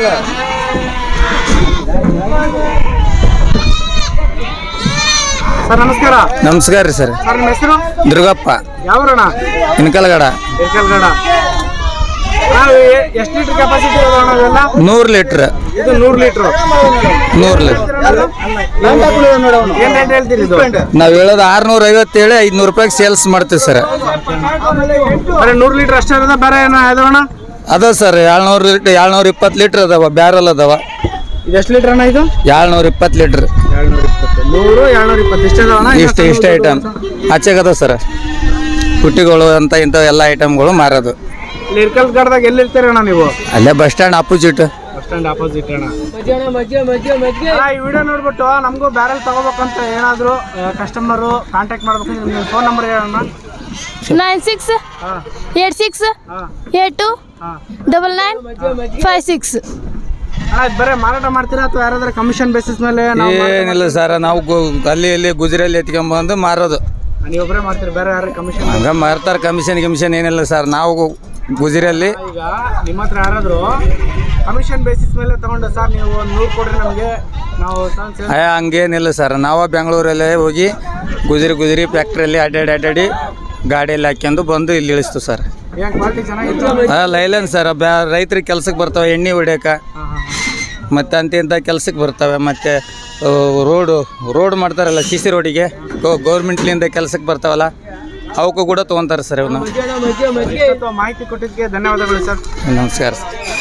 sir ನಮಸ್ಕಾರ ನಮಸ್ಕಾರ ರೀ ಸರ್ ಸರ್ ನಿಮ್ಮ ಹೆಸರು ದುರ್ಗಪ್ಪ ಯಾವ್ರಣ ಇನ್ಕಲ್ಗಡ ಎರ್ಕಲ್ಗಡ ಎಷ್ಟು ಲೀಟರ್ ಕೆಪಾಸಿಟಿ ಅಣ್ಣ ಇವೆಲ್ಲ ನೂರು ಲೀಟ್ರ್ ಇದು ನೂರು ಲೀಟ್ರು ನೂರು ಲೀಟ್ರ್ ಏನ್ ರೇಟ್ ಹೇಳ್ತೀರಿ ಇದು ನಾವು ಹೇಳೋದು ಆರ್ನೂರ ಐವತ್ತೇಳು ಐದುನೂರು ರೂಪಾಯಿಗೆ ಸೇಲ್ಸ್ ಮಾಡ್ತೀವಿ ಸರ್ ಬರೀ ನೂರು ಲೀಟರ್ ಅಷ್ಟೇ ಇರೋದ ಬೇರೆ ಏನೋ ಅಣ್ಣ ಅದ ಸರ್ ಏಳ್ನೂರು ಲೀಟ್ರ್ ಏಳ್ನೂರ ಇಪ್ಪತ್ತು ಲೀಟ್ರ್ ಅದಾವ ಬ್ಯಾರಲ್ ಅದಾವ ಇದು ಎಷ್ಟು ಲೀಟರ್ ಅಣ್ಣ ಇದು ಏಳ್ನೂರ ಇಪ್ಪತ್ತು ಲೀಟ್ರ್ ಏಳ್ನೂರ ಇಪ್ಪತ್ತು ನೂರು ಏಳ್ನೂರ ಇಪ್ಪತ್ತು ಇಷ್ಟ ಅದಾವಣ ಇಷ್ಟು ಇಷ್ಟ ಐಟಮ್ ಆಚೆಗದ ಸರ್ ಪುಟ್ಟಿಗಳು ಅಂತ ಇಂಥ ಎಲ್ಲ ಐಟಮ್ಗಳು ಮಾರೋದು ಇಲ್ಲಿ ಇರ್ಕಲ್ಗಡದಾಗ ಎಲ್ಲಿ ಇರ್ತೀರಿ ಅಣ್ಣ ನೀವು ಅಲ್ಲೇ bus stand opposite bus stand opposite ಅಣ್ಣ ಅಣ್ಣ, ಈ ವಿಡಿಯೋ ನೋಡ್ಬಿಟ್ಟು ನಮಗೂ ಬ್ಯಾರಲ್ ತಗೋಬೇಕಂತ ಏನಾದ್ರು ಕಸ್ಟಮರು ಕಾಂಟ್ಯಾಕ್ಟ್ ಮಾಡ್ಬೇಕು ನಿಮ್ಮ ಫೋನ್ ನಂಬರ್ ಹೇಳೋಣ ನೈನ್ ಸಿಕ್ಸ್ ಹಾಂ ಏಟ್ ಸಿಕ್ಸ್ ಹಾಂ ಏಟ್ ಟು ಹಾಂ ಡಬಲ್ ನೈನ್ ಫೈವ್ ಸಿಕ್ಸ್ ಅಣ್ಣ ಇದು ಬರೀ ಮಾರಾಟ ಮಾಡ್ತೀರಾ ಅಥವಾ ಯಾರಾದ್ರೂ ಕಮಿಷನ್ ಬೇಸಿಸ್ ಮೇಲೆ ನಾವು ಏನಿಲ್ಲ ಸರ್ ನಾವು ಗು- ಅಲ್ಲಿ ಇಲ್ಲಿ ಗುಜರಲ್ಲಿ ಎತ್ಕೊಂಬಂದು ಮಾರೋದು ನೀವು ಒಬ್ಬರೇ ಮಾಡ್ತೀರಿ ಬೇರೆ ಯಾರು ಕಮಿಷನ್ ಹಂಗ ಮಾರ್ತಾರೆ ಕಮಿಷನ್ ಗಿಮಿಷನ್ ಏನಿಲ್ಲ ಸರ್ ನಾವು ಗುಜರಿಯಲ್ಲಿ ಈಗ ನಿಮ್ಮ ಹತ್ರ ಯಾರಾದ್ರು ಕಮಿಷನ್ ಬೇಸಿಸ್ ಮೇಲೆ ತಗೊಂಡು ಸರ್ ನೀವು ಒಂದು ನೂರು ಕೊಡ್ರಿ ನಮಗೆ ನಾವು ತಗೊಂಡ್ ಸೇಲ್- ಅಯ್ಯ ಹಂಗೇನಿಲ್ಲ ಸರ್ ನಾವು ಬೆಂಗಳೂರಲ್ಲೇ ಹೋಗಿ ಗುಜರಿ ಗುಜರಿ ಫ್ಯಾಕ್ಟ್ರಿಯಲ್ಲಿ ಅಡ್ಡಾಡಿ ಅಡ್ಡಾಡಿ ಗಾಡಿಯಲ್ಲಿ ಹಾಕ್ಯಂದು ಬಂದು ಇಲ್ಲಿ ಇಳಿಸ್ತು ಸರ್ ಏನ್ ಕ್ವಾಲಿಟಿ ಚೆನ್ನಾಗಿತ್ತು ಲೈಲನ್ ಸರ್ ಬ್ಯಾ ರೈತರಿಗೆ ಕೆಲ್ಸಕ್ಕೆ ಬರ್ತಾವೆ ಎಣ್ಣೆ ಹೊಡ್ಯಕ್ಕೆ ಹಾಂ ಹಾಂ ಮತ್ತು ಅಂತ ಇಂಥ ಕೆಲ್ಸಕ್ಕೆ ಬರ್ತವೆ ಮತ್ತು ರೋಡು ರೋಡ್ ಮಾಡ್ತಾರಲ್ಲ ಸಿ ಸಿ ರೋಡಿಗೆ ಗೌರ್ಮೆಂಟ್ಲಿಂದ ಕೆಲ್ಸಕ್ಕೆ ಬರ್ತಾವಲ್ಲ ಅವಕ್ಕೂ ಕೂಡ ತೊಗೊತಾರೆ ಸರ್ ಇವನು ಇಷ್ಟೊತ್ತು ಮಾಹಿತಿ ಕೊಟ್ಟಿದ್ದಕ್ಕೆ ಧನ್ಯವಾದಗಳು ಸರ್ ನಮಸ್ಕಾರ ಸರ್